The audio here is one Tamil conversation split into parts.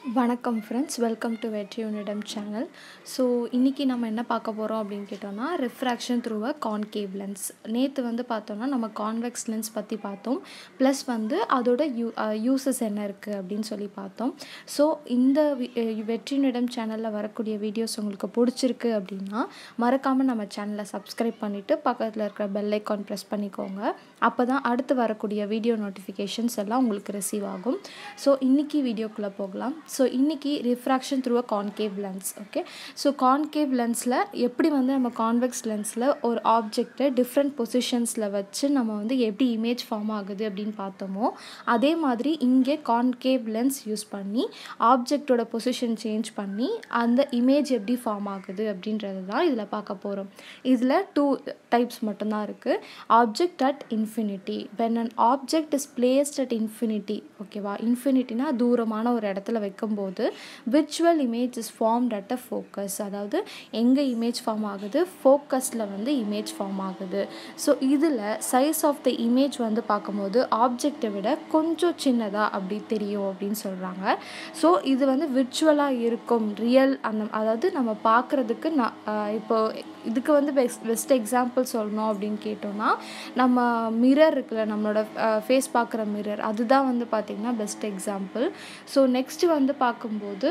வணக்கம் ஃப்ரெண்ட்ஸ் வெல்கம் டு வெற்றி யூனிடம் சேனல் ஸோ இன்றைக்கி நம்ம என்ன பார்க்க போகிறோம் அப்படின்னு கேட்டோம்னா refraction through a concave lens நேற்று வந்து பார்த்தோம்னா நம்ம கான்வெக்ஸ் லென்ஸ் பற்றி பார்த்தோம் ப்ளஸ் வந்து அதோட யூ யூசஸ் என்ன இருக்குது அப்படின்னு சொல்லி பார்த்தோம் ஸோ இந்த வி- அஹ் வெற்றி யூனிடம் சேனலில் வரக்கூடிய வீடியோஸ் உங்களுக்கு பிடிச்சிருக்கு அப்படின்னா மறக்காமல் நம்ம சேனலை சப்ஸ்கிரைப் பண்ணிவிட்டு பக்கத்தில் இருக்கிற பெல் ஐக்கான் ப்ரெஸ் பண்ணிக்கோங்க அப்போ தான் அடுத்து வரக்கூடிய வீடியோ நோட்டிஃபிகேஷன்ஸ் எல்லாம் உங்களுக்கு ரிசீவ் ஆகும் ஸோ இன்றைக்கி வீடியோக்குள்ளே போகலாம் ஸோ இன்றைக்கி refraction through a concave lens okay so concave லென்ஸில் எப்படி வந்து நம்ம கான்வெக்ஸ் லென்ஸில் ஒரு ஆப்ஜெக்டை டிஃப்ரெண்ட் பொசிஷன்ஸில் வச்சு நம்ம வந்து எப்படி இமேஜ் ஃபார்ம் ஆகுது அப்படின்னு பார்த்தோமோ அதே மாதிரி இங்கே கான்கேவ் லென்ஸ் யூஸ் பண்ணி ஆப்ஜெக்டோட பொசிஷன் சேஞ்ச் பண்ணி அந்த இமேஜ் எப்படி ஃபார்ம் ஆகுது அப்படின்றது தான் இதில் பார்க்க போகிறோம் இதில் டூ டைப்ஸ் மட்டும்தான் இருக்குது object at infinity when an object is placed at infinity ஓகேவா இன்ஃபினிட்டினா தூரமான ஒரு இடத்துல வைக்கும்போது virtual image is formed at a focus அதாவது எங்கே இமேஜ் ஃபார்ம் ஆகுது ஃபோக்கஸில் வந்து இமேஜ் ஃபார்ம் ஆகுது ஸோ இதில் சைஸ் ஆஃப் த இமேஜ் வந்து பார்க்கும்போது ஆப்ஜெக்டை விட கொஞ்சம் சின்னதாக அப்படி தெரியும் அப்படின்னு சொல்கிறாங்க ஸோ இது வந்து விர்ச்சுவலாக இருக்கும் ரியல் அந்த அதாவது நம்ம பார்க்குறதுக்கு நான் ஆஹ் இப்போ இதுக்கு வந்து பெஸ்ட் பெஸ்ட் எக்ஸாம்பிள் சொல்லணும் அப்படின்னு கேட்டோம்னா நம்ம மிரர் இருக்குல்ல நம்மளோட ஃபேஸ் பார்க்குற மிரர் அதுதான் வந்து பார்த்திங்கன்னா பெஸ்ட் எக்ஸாம்பிள் ஸோ நெக்ஸ்ட் வந்து பார்க்கும்போது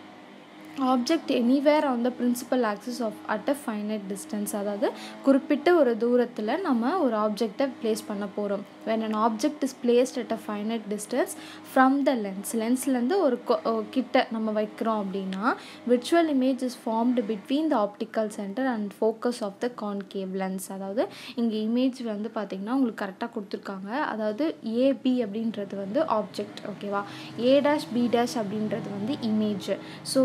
object anywhere on the principal axis of at a finite distance அதாவது குறிப்பிட்ட ஒரு தூரத்தில் நம்ம ஒரு ஆப்ஜெக்டை ப்ளேஸ் பண்ண போகிறோம் when an object is placed at a finite distance from the lens லென்ஸ்லேருந்து ஒரு கொ- ஒரு கிட்ட நம்ம வைக்கிறோம் அப்படின்னா virtual image is formed between the optical centre and focus of the concave lens அதாவது இங்கே இமேஜ் வந்து பார்த்திங்கன்னா உங்களுக்கு கரெக்டாக கொடுத்துருக்காங்க அதாவது ஏபி அப்படின்றது வந்து ஆப்ஜெக்ட் ஓகேவா ஏ டேஷ் பி டேஷ் அப்படின்றது வந்து இமேஜ் ஸோ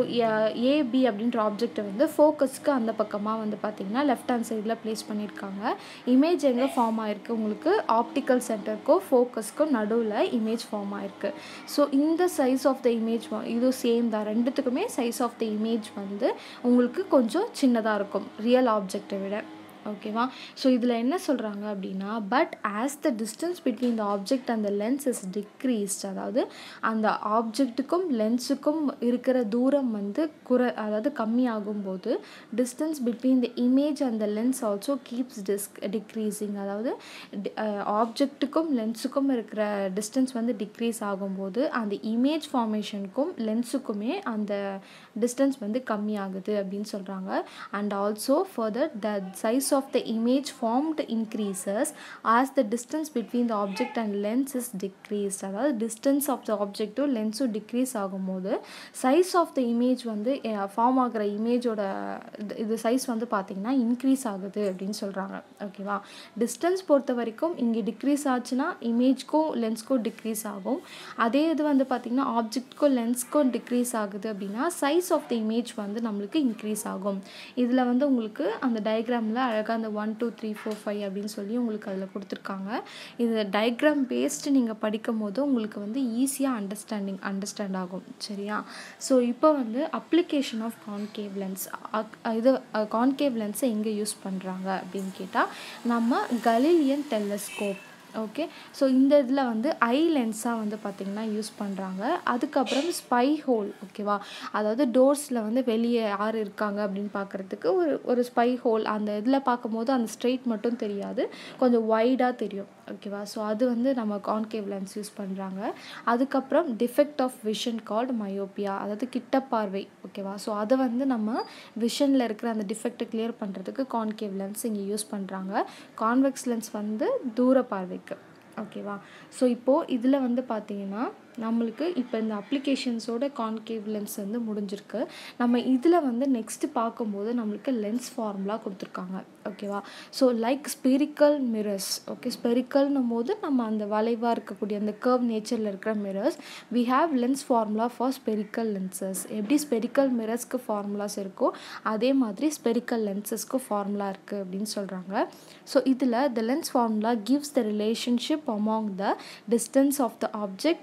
ஏபி அப்படின்ற ஆப்ஜெக்டை வந்து ஃபோக்கஸ்க்கு அந்த பக்கமாக வந்து பார்த்திங்கன்னா லெஃப்ட் ஹேண்ட் சைடில் ப்ளேஸ் பண்ணியிருக்காங்க இமேஜ் எங்கே ஃபார்ம் ஆயிருக்கு உங்களுக்கு ஆப்டிக்கல் சென்டருக்கோ ஃபோக்கஸ்க்கோ நடுவில் இமேஜ் ஃபார்ம் ஆயிருக்கு ஸோ இந்த சைஸ் ஆஃப் த இமேஜ் இது சேம் தான் ரெண்டுத்துக்குமே சைஸ் ஆஃப் த இமேஜ் வந்து உங்களுக்கு கொஞ்சம் சின்னதாக இருக்கும் ரியல் ஆப்ஜெக்டை விட ஓகேவா ஸோ இதில் என்ன சொல்கிறாங்க அப்படின்னா but as the distance between the object and the lens is decreased அதாவது அந்த ஆப்ஜெக்ட்டுக்கும் லென்ஸுக்கும் இருக்கிற தூரம் வந்து குறை அதாவது கம்மியாகும்போது distance between the image and the lens also keeps dis decreasing அதாவது ஆப்ஜெக்ட்டுக்கும் லென்ஸுக்கும் இருக்கிற டிஸ்டன்ஸ் வந்து டிக்ரீஸ் ஆகும்போது அந்த இமேஜ் ஃபார்மேஷனுக்கும் லென்ஸுக்குமே அந்த டிஸ்டன்ஸ் வந்து கம்மியாகுது அப்படின்னு சொல்கிறாங்க and also further the size of the image formed increases as the distance between the object and lens is decreased அதாவது டிஸ்டன்ஸ் ஆஃப் த ஆப்ஜெக்ட்டும் லென்ஸும் டிக்ரீஸ் ஆகும்போது சைஸ் ஆஃப் த இமேஜ் வந்து ஃபார்ம் ஆகிற இமேஜோட இது சைஸ் வந்து பார்த்திங்கன்னா இன்க்ரீஸ் ஆகுது அப்படின்னு சொல்கிறாங்க ஓகேவா டிஸ்டன்ஸ் பொறுத்த வரைக்கும் இங்கே டிக்ரீஸ் ஆச்சுன்னா இமேஜ்க்கும் லென்ஸ்க்கும் டிக்ரீஸ் ஆகும் அதே இது வந்து பார்த்திங்கன்னா ஆப்ஜெக்ட்க்கும் லென்ஸ்க்கும் டிக்ரீஸ் ஆகுது அப்படின்னா சைஸ் ஆஃப் த இமேஜ் வந்து நம்மளுக்கு இன்க்ரீஸ் ஆகும் இதில் வந்து உங்களுக்கு அந்த டயக்ராமில் அழகாக அந்த one two three four five அப்படின்னு சொல்லி உங்களுக்கு அதில் கொடுத்துருக்காங்க இது டயக்ராம் பேஸ்டு நீங்கள் படிக்கும் போது உங்களுக்கு வந்து ஈஸியாக அண்டர்ஸ்டாண்டிங் அண்டர்ஸ்டாண்ட் ஆகும் சரியா ஸோ இப்போ வந்து அப்ளிகேஷன் ஆஃப் கான்கேவ் லென்ஸ் இது கான்கேவ் லென்ஸை எங்கே யூஸ் பண்ணுறாங்க அப்படின்னு கேட்டால் நம்ம கலீலியன் டெலஸ்கோப் ஓகே ஸோ இந்த இதில் வந்து ஐ லென்ஸாக வந்து பார்த்திங்கன்னா யூஸ் பண்ணுறாங்க அதுக்கப்புறம் ஸ்பை ஹோல் ஓகேவா அதாவது டோர்ஸில் வந்து வெளியே யார் இருக்காங்க அப்படின்னு பார்க்குறதுக்கு ஒரு ஒரு ஸ்பை ஹோல் அந்த இதில் பார்க்கும்போது அந்த ஸ்ட்ரெயிட் மட்டும் தெரியாது கொஞ்சம் வைடாக தெரியும் ஓகேவா ஸோ அது வந்து நம்ம கான்கேவ் லென்ஸ் யூஸ் பண்ணுறாங்க அதுக்கப்புறம் defect of vision called myopia அதாவது கிட்ட பார்வை ஓகேவா ஸோ அதை வந்து நம்ம விஷனில் இருக்கிற அந்த டிஃபெக்ட்டை கிளியர் பண்ணுறதுக்கு கான்கேவ் லென்ஸ் இங்கே யூஸ் பண்ணுறாங்க கான்வெக்ஸ் லென்ஸ் வந்து தூர பார்வைக்கு ஓகேவா ஸோ இப்போது இதில் வந்து பார்த்தீங்கன்னா நம்மளுக்கு இப்போ இந்த அப்ளிகேஷன்ஸோட கான்கேவ் லென்ஸ் வந்து முடிஞ்சிருக்கு நம்ம இதில் வந்து நெக்ஸ்ட்டு பார்க்கும்போது நம்மளுக்கு லென்ஸ் ஃபார்முலா கொடுத்துருக்காங்க ஓகேவா so like spherical mirrors okay ஸ்பெரிக்கல்னும் போது நம்ம அந்த வளைவாக இருக்கக்கூடிய அந்த கர்வ் நேச்சரில் இருக்கிற mirrors we have lens formula for spherical lenses எப்படி ஸ்பெரிக்கல் மிரர்ஸ்க்கு ஃபார்முலாஸ் இருக்கோ அதே மாதிரி ஸ்பெரிக்கல் லென்சஸ்க்கு ஃபார்முலா இருக்குது அப்படின்னு சொல்கிறாங்க ஸோ இதில் the lens formula gives the relationship among the distance of the object distance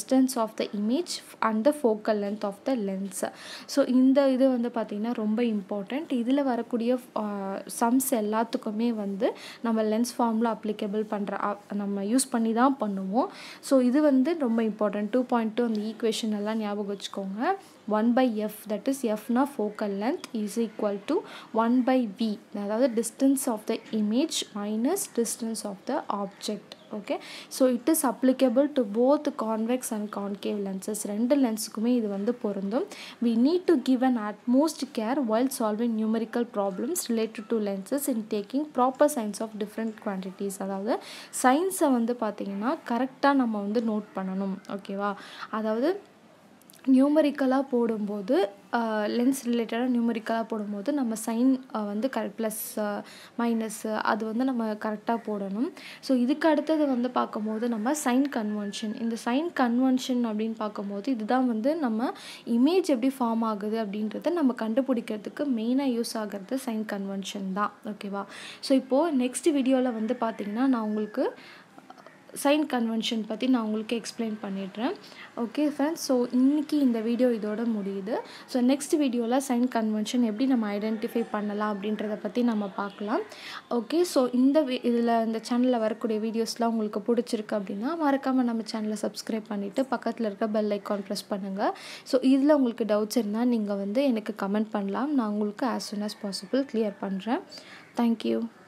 distance of the image and the focal length of the lens so இந்த இது வந்து பார்த்திங்கன்னா ரொம்ப இம்பார்ட்டண்ட் இதில் வரக்கூடிய சம்ஸ் எல்லாத்துக்குமே வந்து நம்ம லென்ஸ் ஃபார்மில் அப்ளிகபிள் பண்ணுற நம்ம யூஸ் பண்ணி தான் பண்ணுவோம் ஸோ இது வந்து ரொம்ப இம்பார்ட்டன்ட் டூ பாயிண்ட் டூ அந்த ஈக்குவேஷன் எல்லாம் ஞாபகம் வச்சுக்கோங்க one by f that is எஃப்னா focal length is equal to one by v அதாவது distance of the image minus distance of the object okay so it is applicable to both convex and concave lenses ரெண்டு லென்ஸுக்குமே இது வந்து பொருந்தும் we need to give an utmost care while solving numerical problems related to lenses in taking proper science of different quantities அதாவது சயின்ஸை வந்து பார்த்திங்கன்னா கரெக்டாக நம்ம வந்து நோட் பண்ணணும் ஓகேவா அதாவது நியூமரிக்கலாக போடும்போது லென்ஸ் ரிலேட்டடாக நியூமரிக்கலாக போடும்போது நம்ம சைன் வந்து கரெக்ட் ப்ளஸ் மைனஸ்ஸு அது வந்து நம்ம கரெக்டாக போடணும் ஸோ இதுக்கு அடுத்தது வந்து பார்க்கும்போது நம்ம சைன் கன்வென்ஷன் இந்த சைன் கன்வென்ஷன் அப்படின்னு பார்க்கும்போது இதுதான் வந்து நம்ம இமேஜ் எப்படி ஃபார்ம் ஆகுது அப்படின்றத நம்ம கண்டுபிடிக்கிறதுக்கு மெயினாக யூஸ் ஆகிறது சைன் கன்வென்ஷன் தான் ஓகேவா ஸோ இப்போது நெக்ஸ்ட் வீடியோவில் வந்து பார்த்திங்கன்னா நான் உங்களுக்கு சைன் கன்வென்ஷன் பற்றி நான் உங்களுக்கு எக்ஸ்பிளைன் பண்ணிடுறேன் ஓகே ஃப்ரெண்ட்ஸ் ஸோ இன்றைக்கி இந்த வீடியோ இதோட முடியுது ஸோ நெக்ஸ்ட் வீடியோவில் சைன் கன்வென்ஷன் எப்படி நம்ம ஐடென்டிஃபை பண்ணலாம் அப்படின்றத பற்றி நம்ம பார்க்கலாம் ஓகே ஸோ இந்த இதில் இந்த சேனலில் வரக்கூடிய வீடியோஸ்லாம் உங்களுக்கு பிடிச்சிருக்கு அப்படின்னா மறக்காமல் நம்ம சேனலை சப்ஸ்கிரைப் பண்ணிவிட்டு பக்கத்தில் இருக்க பெல் ஐக்கான் ப்ரெஸ் பண்ணுங்கள் ஸோ இதில் உங்களுக்கு டவுட்ஸ் இருந்தால் நீங்கள் வந்து எனக்கு கமெண்ட் பண்ணலாம் நான் உங்களுக்கு as soon as possible clear பண்ணுறேன் தேங்க்யூ